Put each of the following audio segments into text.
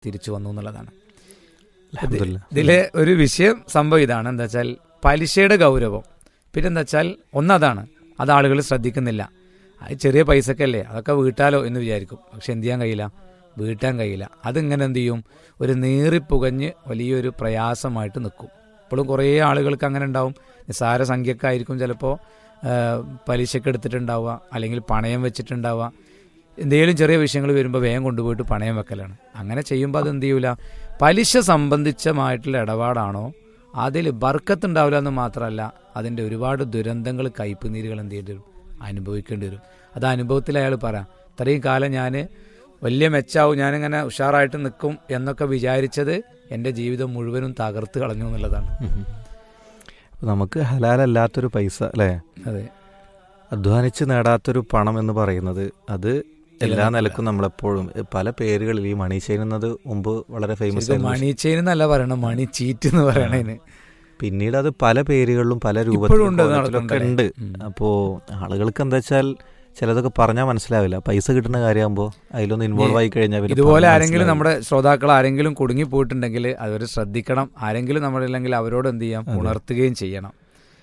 തിരിച്ചു വന്നു എന്നുള്ളതാണ് അൽഹംദുലില്ലാ. ഇതിലെ ഒരു വിഷയം സംഭവം ഇതാണ് എന്താ വെച്ചാൽ പലിശയുടെ ഗൗരവം പിന്നെ എന്താ വെച്ചാൽ ഒന്നതാണ് അത് ആളുകൾ ശ്രദ്ധിക്കുന്നില്ല അത് ചെറിയ പൈസക്കല്ലേ അതൊക്കെ വീട്ടാലോ എന്ന് വിചാരിക്കും പക്ഷെ എന്ത് ചെയ്യാൻ കഴിയില്ല വീട്ടാൻ കഴിയില്ല അതിങ്ങനെ എന്ത് ചെയ്യും ഒരു നീറിപ്പുകഞ്ഞ് വലിയൊരു പ്രയാസമായിട്ട് നിൽക്കും ഇപ്പോഴും കുറേ ആളുകൾക്ക് അങ്ങനെ ഉണ്ടാവും നിസ്സാര സംഖ്യക്കായിരിക്കും ചിലപ്പോൾ പലിശക്ക് എടുത്തിട്ടുണ്ടാവുക അല്ലെങ്കിൽ പണയം വെച്ചിട്ടുണ്ടാവുക എന്തെങ്കിലും ചെറിയ വിഷയങ്ങൾ വരുമ്പോൾ വേഗം കൊണ്ടുപോയിട്ട് പണയം വെക്കലാണ് അങ്ങനെ ചെയ്യുമ്പോൾ അത് എന്ത് ചെയ്യൂല പലിശ സംബന്ധിച്ചമായിട്ടുള്ള ഇടപാടാണോ അതിൽ ബർക്കത്ത് ഉണ്ടാവില്ല എന്ന് മാത്രമല്ല അതിൻ്റെ ഒരുപാട് ദുരന്തങ്ങൾ കയ്പുനീരുകൾ എന്ത് ചെയ്യേണ്ടി വരും അനുഭവിക്കേണ്ടി വരും അത് അനുഭവത്തിൽ അയാൾ പറയാം ഇത്രയും കാലം ഞാൻ വലിയ മെച്ചാവും ഞാനിങ്ങനെ ഉഷാറായിട്ട് നിൽക്കും എന്നൊക്കെ വിചാരിച്ചത് എൻ്റെ ജീവിതം മുഴുവനും തകർത്ത് കളഞ്ഞു എന്നുള്ളതാണ് ഉം. അപ്പൊ നമുക്ക് ഹലാലല്ലാത്തൊരു പൈസ അല്ലേ അതെ അധ്വാനിച്ച് നേടാത്തൊരു പണം എന്ന് പറയുന്നത് അത് എല്ലാ നിലക്കും നമ്മളെപ്പോഴും എ, പല പേരുകളിൽ ഈ മണി ചെയിൻ എന്നത് മുമ്പ് വളരെ ഫേമസ് ശരിക്കും ആയിരുന്നു മണി ചെയിൻ എന്നല്ല പറയണം മണി ചീറ്റ് എന്ന് പറയണതിന് പിന്നീട് അത് പല പേരുകളിലും പല ഇപ്പോഴും രൂപത്തിലും ഉണ്ട് അത് കോലത്തിലൊക്കെ നടക്കുന്നുണ്ട്. ഉണ്ട് ഉം. അപ്പോ ആളുകൾക്ക് എന്താ വെച്ചാൽ ചിലതൊക്കെ പറഞ്ഞാൽ മനസ്സിലാവില്ല പൈസ കിട്ടുന്ന കാര്യമാകുമ്പോൾ അതിലൊന്ന് ഇൻവോൾവ് ആയി കഴിഞ്ഞാൽ പിന്നെ ഇതുപോലെ പറഞ്ഞാൽ ആരെങ്കിലും മനസ്സിലാവില്ല. നമ്മുടെ ശ്രോതാക്കൾ ആരെങ്കിലും കുടുങ്ങി പോയിട്ടുണ്ടെങ്കിൽ അവർ ശ്രദ്ധിക്കണം ആരെങ്കിലും നമ്മളില്ലെങ്കിൽ അവരോട് എന്ത് ചെയ്യാം അതെ. ഉണർത്തുകയും ചെയ്യണം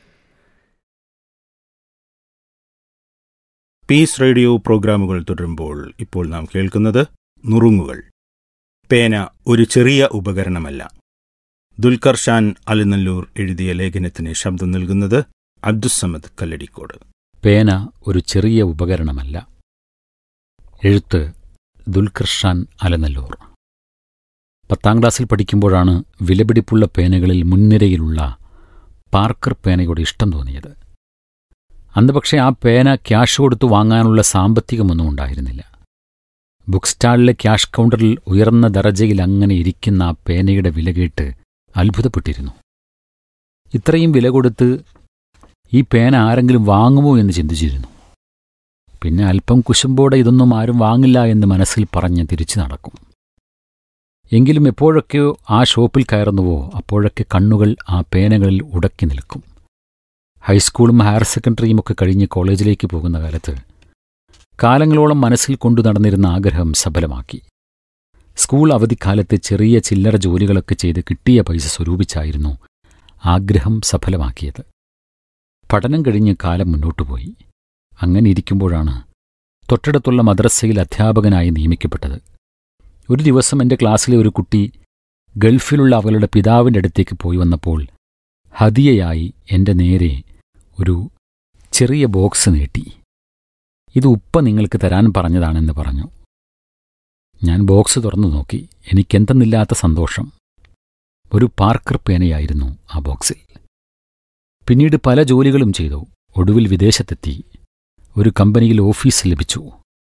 പീസ് റേഡിയോ പ്രോഗ്രാമുകൾ തുടരുമ്പോൾ ഇപ്പോൾ നാം കേൾക്കുന്നത് നുറുങ്ങുകൾ പേന ഒരു ചെറിയ ഉപകരണമല്ല ദുൽഖർ ഷാൻ അലിനല്ലൂർ എഴുതിയ ലേഖനത്തിന് ശബ്ദം നൽകുന്നത് അബ്ദുസമദ് കല്ലടിക്കോട് പേന ഒരു ചെറിയ ഉപകരണമല്ല എഴുത്ത് ദുൽഖർഷാൻ അലനല്ലൂർ പത്താം ക്ലാസ്സിൽ പഠിക്കുമ്പോഴാണ് വിലപിടിപ്പുള്ള പേനകളിൽ മുൻനിരയിലുള്ള പാർക്കർ പേനയോട് ഇഷ്ടം തോന്നിയത് അന്ന് പക്ഷേ ആ പേന ക്യാഷ് കൊടുത്തു വാങ്ങാനുള്ള സാമ്പത്തികമൊന്നും ഉണ്ടായിരുന്നില്ല ബുക്ക് സ്റ്റാളിലെ ക്യാഷ് കൗണ്ടറിൽ ഉയർന്ന ദറജയിൽ അങ്ങനെ ഇരിക്കുന്ന ആ പേനയുടെ വില കേട്ട് അത്ഭുതപ്പെട്ടിരുന്നു ഇത്രയും വില കൊടുത്ത് ഈ പേന ആരെങ്കിലും വാങ്ങുമോ എന്ന് ചിന്തിച്ചിരുന്നു പിന്നെ അല്പം കുശുമ്പോടെ ഇതൊന്നും ആരും വാങ്ങില്ല എന്ന് മനസ്സിൽ പറഞ്ഞ് തിരിച്ചു നടക്കും എങ്കിലും എപ്പോഴൊക്കെയോ ആ ഷോപ്പിൽ കയറുന്നുവോ അപ്പോഴൊക്കെ കണ്ണുകൾ ആ പേനകളിൽ ഉടക്കി നിൽക്കും ഹൈസ്കൂളും ഹയർ സെക്കൻഡറിയും ഒക്കെ കഴിഞ്ഞ് കോളേജിലേക്ക് പോകുന്ന കാലത്ത് കാലങ്ങളോളം മനസ്സിൽ കൊണ്ടു നടന്നിരുന്ന ആഗ്രഹം സഫലമാക്കി സ്കൂൾ അവധിക്കാലത്ത് ചെറിയ ചില്ലറ ജോലികളൊക്കെ ചെയ്ത് കിട്ടിയ പൈസ സ്വരൂപിച്ചായിരുന്നു ആഗ്രഹം സഫലമാക്കിയത് പഠനം കഴിഞ്ഞ് കാലം മുന്നോട്ടുപോയി അങ്ങനെ ഇരിക്കുമ്പോഴാണ് തൊട്ടടുത്തുള്ള മദ്രസയിൽ അധ്യാപകനായി നിയമിക്കപ്പെട്ടത് ഒരു ദിവസം എൻ്റെ ക്ലാസ്സിലെ ഒരു കുട്ടി ഗൾഫിലുള്ള അവളുടെ പിതാവിൻ്റെ അടുത്തേക്ക് പോയി വന്നപ്പോൾ ഹദിയയായി എൻ്റെ നേരെ ഒരു ചെറിയ ബോക്സ് നീട്ടി ഇത് ഉപ്പ നിങ്ങൾക്ക് തരാൻ പറഞ്ഞതാണെന്ന് പറഞ്ഞു ഞാൻ ബോക്സ് തുറന്നു നോക്കി എനിക്കെന്തെന്നില്ലാത്ത സന്തോഷം ഒരു പാർക്കർ പേനയായിരുന്നു ആ ബോക്സിൽ പിന്നീട് പല ജോലികളും ചെയ്തു ഒടുവിൽ വിദേശത്തെത്തി ഒരു കമ്പനിയിൽ ഓഫീസ് ലഭിച്ചു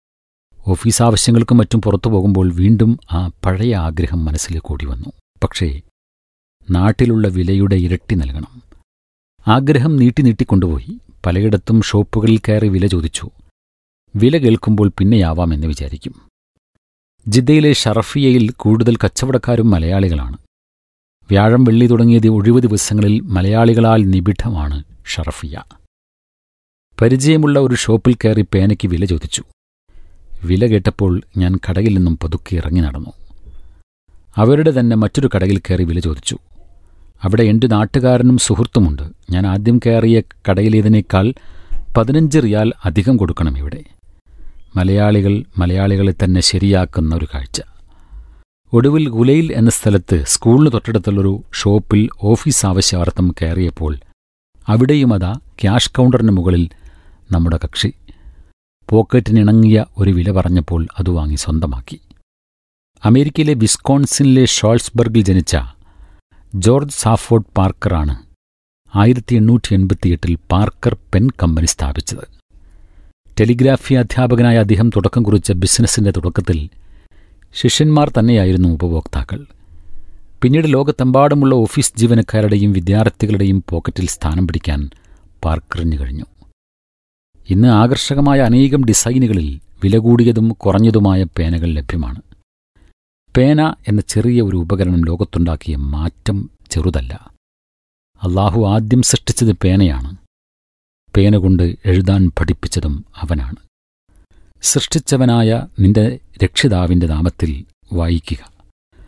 ഓഫീസ് ആവശ്യങ്ങൾക്കും മറ്റും പുറത്തു പോകുമ്പോൾ വീണ്ടും ആ പഴയ ആഗ്രഹം മനസ്സിലേക്ക് ഓടി വന്നു പക്ഷേ നാട്ടിലുള്ള വിലയുടെ ഇരട്ടി നൽകണം ആഗ്രഹം നീട്ടി നീട്ടിക്കൊണ്ടുപോയി പലയിടത്തും ഷോപ്പുകളിൽ കയറി വില ചോദിച്ചു വില കേൾക്കുമ്പോൾ പിന്നെയാവാമെന്ന് വിചാരിക്കും ജിദ്ദയിലെ ഷറഫിയയിൽ കൂടുതൽ കച്ചവടക്കാരും മലയാളികളാണ് വ്യാഴം വെള്ളി തുടങ്ങിയ ദി- ഒഴിവു ദിവസങ്ങളിൽ മലയാളികളാൽ നിബിഡമാണ് ഷറഫിയ പരിചയമുള്ള ഒരു ഷോപ്പിൽ കയറി പേനയ്ക്ക് വില ചോദിച്ചു വില കേട്ടപ്പോൾ ഞാൻ കടയിൽ നിന്നും പതുക്കെ ഇറങ്ങി നടന്നു അവരുടെ തന്നെ മറ്റൊരു കടയിൽ കയറി വില ചോദിച്ചു അവിടെ എൻ്റെ നാട്ടുകാരനും സുഹൃത്തുമുണ്ട് ഞാൻ ആദ്യം കയറിയ കടയിലേതിനേക്കാൾ പതിനഞ്ച് റിയാൽ അധികം കൊടുക്കണം ഇവിടെ മലയാളികൾ മലയാളികളെ തന്നെ ശരിയാക്കുന്ന ഒരു കാഴ്ച ഒടുവിൽ ഗുലയിൽ എന്ന സ്ഥലത്ത് സ്കൂളിന് തൊട്ടടുത്തുള്ളൊരു ഷോപ്പിൽ ഓഫീസ് ആവശ്യാർത്ഥം കയറിയപ്പോൾ അവിടെയും അതാ ക്യാഷ് കൗണ്ടറിന് മുകളിൽ നമ്മുടെ കക്ഷി പോക്കറ്റിനിണങ്ങിയ ഒരു വില പറഞ്ഞപ്പോൾ അത് വാങ്ങി സ്വന്തമാക്കി അമേരിക്കയിലെ വിസ്കോൺസിനിലെ ഷോൾസ്ബർഗിൽ ജനിച്ച ജോർജ് സാഫോർഡ് പാർക്കറാണ് ആയിരത്തി എണ്ണൂറ്റി എൺപത്തിയെട്ടിൽ പാർക്കർ പെൻ കമ്പനി സ്ഥാപിച്ചത് ടെലിഗ്രാഫി അധ്യാപകനായ അദ്ദേഹം തുടക്കം കുറിച്ച ബിസിനസിന്റെ തുടക്കത്തിൽ ശിഷ്യന്മാർ തന്നെയായിരുന്നു ഉപഭോക്താക്കൾ പിന്നീട് ലോകത്തെമ്പാടുമുള്ള ഓഫീസ് ജീവനക്കാരുടെയും വിദ്യാർത്ഥികളുടെയും പോക്കറ്റിൽ സ്ഥാനം പിടിക്കാൻ പാർക്കറിന് കഴിഞ്ഞു ഇന്ന് ആകർഷകമായ അനേകം ഡിസൈനുകളിൽ വില കൂടിയതും കുറഞ്ഞതുമായ പേനകൾ ലഭ്യമാണ് പേന എന്ന ചെറിയ ഒരു ഉപകരണം ലോകത്തുണ്ടാക്കിയ മാറ്റം ചെറുതല്ല അള്ളാഹു ആദ്യം സൃഷ്ടിച്ചത് പേനയാണ് പേന കൊണ്ട് എഴുതാൻ പഠിപ്പിച്ചതും അവനാണ് സൃഷ്ടിച്ചവനായ നിന്റെ രക്ഷിതാവിന്റെ നാമത്തിൽ വായിക്കുക